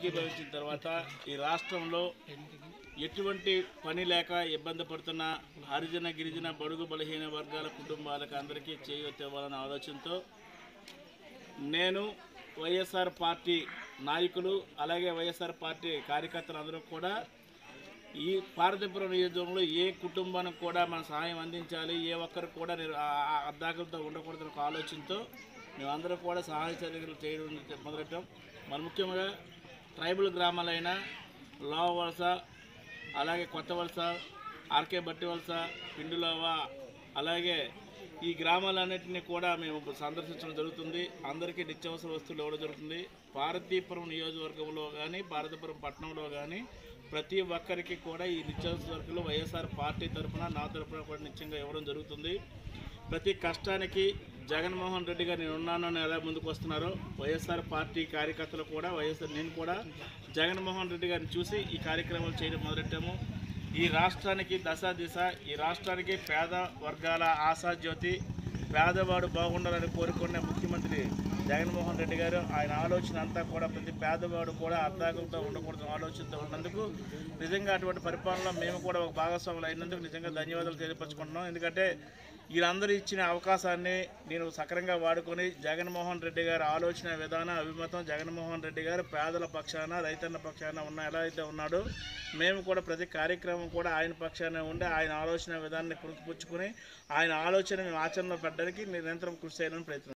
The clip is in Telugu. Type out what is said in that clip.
ఏకీభవించిన తర్వాత ఈ రాష్ట్రంలో ఎటువంటి పని లేక ఇబ్బంది పడుతున్న హరిజన గిరిజన బడుగు బలహీన వర్గాల కుటుంబాలకు అందరికీ చేయొత్తివ్వాలనే ఆలోచనతో నేను వైఎస్ఆర్ పార్టీ నాయకులు అలాగే వైఎస్ఆర్ పార్టీ కార్యకర్తలు అందరూ కూడా ఈ పార్వతీపురం నియోజకవర్గంలో ఏ కుటుంబానికి కూడా మన సహాయం అందించాలి ఏ ఒక్కరికి కూడా నిర్- ఆ- ఆ అర్ధాకలతో ఉండకూడదన్న ఒక ఆలోచనతో మేమందరం కూడా సహాయ చర్యలు చేయడం మొదలెట్టాం మన ముఖ్యంగా ట్రైబల్ గ్రామాలైన లోవ వలస అలాగే కొత్త వలస ఆర్కే బట్టి వలస పిండులోవ అలాగే ఈ గ్రామాలన్నింటినీ కూడా మేము సందర్శించడం జరుగుతుంది అందరికీ నిత్యావసర వస్తువులు ఇవ్వడం జరుగుతుంది పార్వతీపురం నియోజకవర్గంలో కానీ పార్వతీపురం పట్టణంలో కానీ ప్రతి ఒక్కరికి కూడా ఈ నిత్యావసర సరుకులు వైఎస్ఆర్ పార్టీ తరఫున నా తరఫున కూడా నిత్యంగా ఇవ్వడం జరుగుతుంది ప్రతి కష్టానికి జగన్మోహన్ రెడ్డి గారు నేను ఉన్నాను అని ఎలా ముందుకు వస్తున్నారో వైఎస్ఆర్ పార్టీ కార్యకర్తలు కూడా వైఎస్ఆర్ నేను కూడా జగన్మోహన్ రెడ్డి గారిని చూసి ఈ కార్యక్రమాలు చేయడం మొదలెట్టాము ఈ రాష్ట్రానికి దశ దిశ ఈ రాష్ట్రానికి పేద వర్గాల ఆశాజ్యోతి పేదవాడు బాగుండాలని కోరుకునే ముఖ్యమంత్రి జగన్మోహన్ రెడ్డి గారు ఆయన ఆలోచన అంతా కూడా ప్రతి పేదవాడు కూడా అర్ధాకంతో ఉండకూడదు ఆలోచనతో ఉన్నందుకు నిజంగా అటువంటి పరిపాలనలో మేము కూడా ఒక భాగస్వాములు అయినందుకు నిజంగా ధన్యవాదాలు తెలియపరచుకుంటున్నాం ఎందుకంటే వీళ్ళందరూ ఇచ్చిన అవకాశాన్ని నేను సక్రంగా వాడుకొని జగన్మోహన్ రెడ్డి గారి ఆలోచన విధానం అభిమతం జగన్మోహన్ రెడ్డి గారు పేదల పక్షాన రైతన్న పక్షాన ఉన్న ఎలా అయితే ఉన్నాడో మేము కూడా ప్రతి కార్యక్రమం కూడా ఆయన పక్షాన ఉండి ఆయన ఆలోచన విధానాన్ని పుచ్చుకుని ఆయన ఆలోచన మేము ఆచరణలో పెట్టడానికి నిరంతరం కృషి చేయాలని ప్రయత్నం